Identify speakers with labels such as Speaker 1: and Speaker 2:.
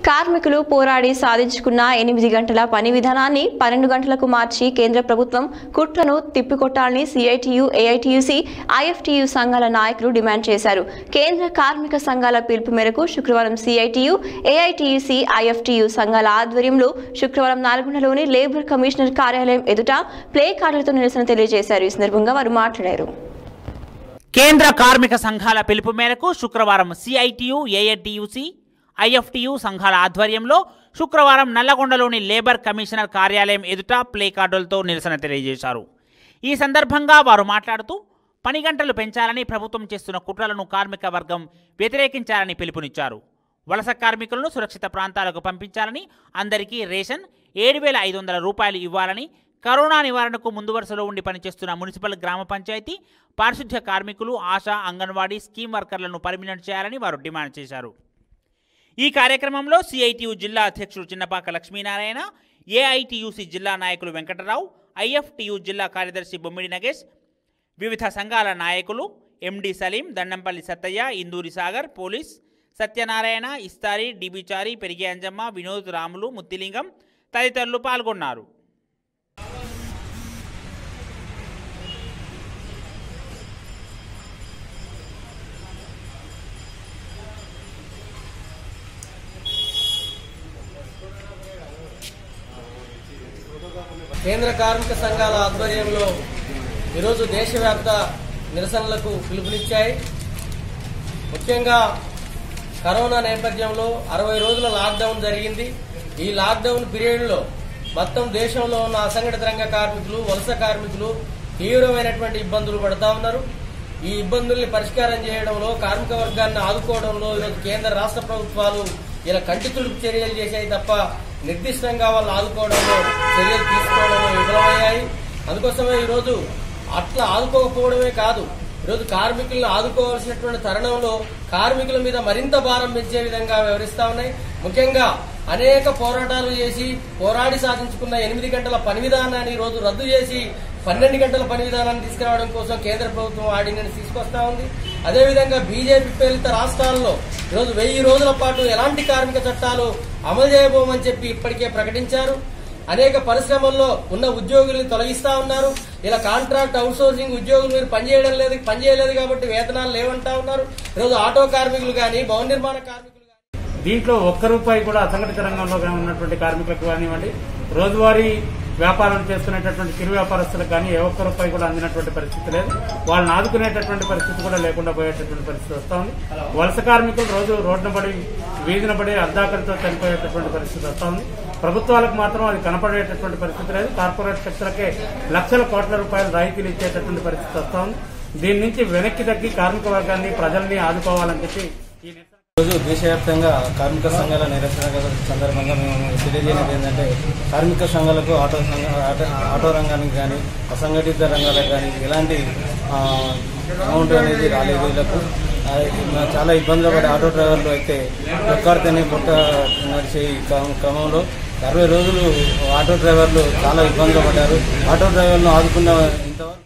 Speaker 1: కార్మికులు పోరాడి సాధించుకున్న ఎనిమిది గంటల పని విధానాన్ని పన్నెండు గంటలకు మార్చి కేంద్ర ప్రభుత్వం కుట్రను తిప్పికొట్టాలని సిఐటియు ఏఐటియుసి ఐఎఫ్టియు సంఘాల నాయకులు డిమాండ్ చేశారు కేంద్ర కార్మిక సంఘాల పిలుపు మేరకు శుక్రవారం సిఐటియు ఏఐటియుసి ఐఎఫ్టియు సంఘాల ఆధ్వర్యంలో శుక్రవారం నల్గొండలోని లేబర్ కమిషనర్ కార్యాలయం ఎదుట ప్లే కార్డులతో నిరసన తెలియజేశారు ఈ సందర్భంగా వారు మాట్లాడారు
Speaker 2: కేంద్ర కార్మిక సంఘాల పిలుపు మేరకు శుక్రవారం సిఐటియు ఏఐటియుసి ఐఎఫ్టియు సంఘాల ఆధ్వర్యంలో శుక్రవారం నల్లగొండలోని లేబర్ కమిషనర్ కార్యాలయం ఎదుట ప్లే కార్డులతో నిరసన తెలియజేశారు ఈ సందర్భంగా వారు మాట్లాడుతూ పని గంటలు పెంచాలని ప్రభుత్వం చేస్తున్న కుట్రలను కార్మిక వర్గం వ్యతిరేకించాలని పిలుపునిచ్చారు వలస కార్మికులను సురక్షిత ప్రాంతాలకు పంపించాలని అందరికీ రేషన్ ఏడు వేల ఐదు వందల రూపాయలు ఇవ్వాలని కరోనా నివారణకు ముందు వరుసలో ఉండి పనిచేస్తున్న మున్సిపల్ గ్రామ పంచాయతీ పారిశుద్ధ్య కార్మికులు ఆశా అంగన్వాడీ స్కీమ్ వర్కర్లను పర్మినెంట్ చేయాలని వారు డిమాండ్ చేశారు ఈ కార్యక్రమంలో సిఐటియు జిల్లా అధ్యక్షుడు చిన్నపాక లక్ష్మీనారాయణ ఏఐటియుసి జిల్లా నాయకులు వెంకటరావు ఐఎఫ్టియు జిల్లా కార్యదర్శి బొమ్మిడి నగేష్ వివిధ సంఘాల నాయకులు ఎండి సలీం దండంపల్లి సత్తయ్య ఇందూరి సాగర్ పోలీస్ సత్యనారాయణ ఇస్తారి డిబిచారి పెరిగే అంజమ్మ వినోద్ రాములు ముత్తిలింగం తదితరులు పాల్గొన్నారు
Speaker 3: కేంద్ర కార్మిక సంఘాల ఆధ్వర్యంలో ఈరోజు దేశవ్యాప్త నిరసనలకు పిలుపునిచ్చాయి ముఖ్యంగా కరోనా నేపథ్యంలో అరవై రోజుల లాక్డౌన్ జరిగింది ఈ లాక్డౌన్ పీరియడ్లో మొత్తం దేశంలో ఉన్న అసంఘటిత రంగ కార్మికులు వలస కార్మికులు తీవ్రమైనటువంటి ఇబ్బందులు పడతా ఉన్నారు ఈ ఇబ్బందుల్ని పరిష్కారం చేయడంలో కార్మిక వర్గాన్ని ఆదుకోవడంలో ఈరోజు కేంద్ర రాష్ట్ర ప్రభుత్వాలు ఇలా కంటి తుడుపు చర్యలు చేశాయి తప్ప నిర్దిష్టంగా వాళ్ళు ఆదుకోవడంలో చర్యలు తీసుకోవడంలో విఫలమయ్యాయి అందుకోసమే ఈరోజు అట్లా ఆదుకోకపోవడమే కాదు ఈరోజు కార్మికులను ఆదుకోవాల్సినటువంటి తరుణంలో కార్మికుల మీద మరింత భారం పెంచే విధంగా వ్యవహరిస్తా ఉన్నాయి ముఖ్యంగా అనేక పోరాటాలు చేసి పోరాడి సాధించుకున్న ఎనిమిది గంటల పని విధానాన్ని ఈ రోజు రద్దు చేసి పన్నెండు గంటల పని విధానాన్ని తీసుకురావడం కోసం కేంద్ర ప్రభుత్వం ఆర్డినెన్స్ తీసుకొస్తా ఉంది అదేవిధంగా బీజేపీ ప్రేరిత రాష్ట్రాల్లో ఈరోజు వెయ్యి రోజుల పాటు ఎలాంటి కార్మిక చట్టాలు అమలు చేయబోమని చెప్పి ఇప్పటికే ప్రకటించారు అనేక పరిశ్రమల్లో ఉన్న ఉద్యోగుల్ని తొలగిస్తా ఉన్నారు ఇలా కాంట్రాక్ట్ అవుట్సోర్సింగ్ ఉద్యోగులు మీరు పనిచేయడం లేదు పనిచేయలేదు కాబట్టి వేతనాలు లేవంటా ఉన్నారు ఈరోజు ఆటో కార్మికులు కానీ భవన నిర్మాణ కార్మికులు కానీ
Speaker 4: దీంట్లో ఒక్క రూపాయి కూడా అసంఘటిత రంగంలో ఉన్నటువంటి కార్మికులకు కానివ్వండి రోజువారీ వ్యాపారం చేస్తున్నటువంటి చిరు వ్యాపారస్తులకు కానీ ఏ ఒక్క రూపాయి కూడా అందినటువంటి పరిస్థితి లేదు వాళ్ళని ఆదుకునేటటువంటి పరిస్థితి కూడా లేకుండా పోయేటటువంటి పరిస్థితి వస్తా ఉంది వలస కార్మికులు రోజు రోడ్డున పడి వీధిన పడి అర్ధాకలతో చనిపోయేటటువంటి పరిస్థితి వస్తా ఉంది ప్రభుత్వాలకు మాత్రం అది కనపడేటటువంటి పరిస్థితి లేదు కార్పొరేట్ శక్తులకే లక్షల కోట్ల రూపాయలు రాయితీలు ఇచ్చేటటువంటి పరిస్థితి వస్తా ఉంది దీని నుంచి వెనక్కి తగ్గి కార్మిక వర్గాన్ని ప్రజల్ని ఆదుకోవాలని చెప్పి ఈ నిరసన
Speaker 5: రోజు దేశవ్యాప్తంగా కార్మిక సంఘాల నిరసన సందర్భంగా మేము తెలియజేయడం ఏంటంటే కార్మిక సంఘాలకు ఆటో సంఘ ఆటో- ఆటో రంగానికి కానీ అసంఘటిత రంగాలకు కానీ ఎలాంటి ఆ, అమౌంట్ అనేది రాలేదు వీళ్ళకు ఆ, చాలా ఇబ్బందులు పడే ఆటో డ్రైవర్లు అయితే ఒక్కరితోనే పుట్ట నడిచే ఈ క్రమ- క్రమంలో అరవై రోజులు ఆటో డ్రైవర్లు చాలా ఇబ్బందులు పడ్డారు ఆటో డ్రైవర్లను ఆదుకున్న ఇంతవరకు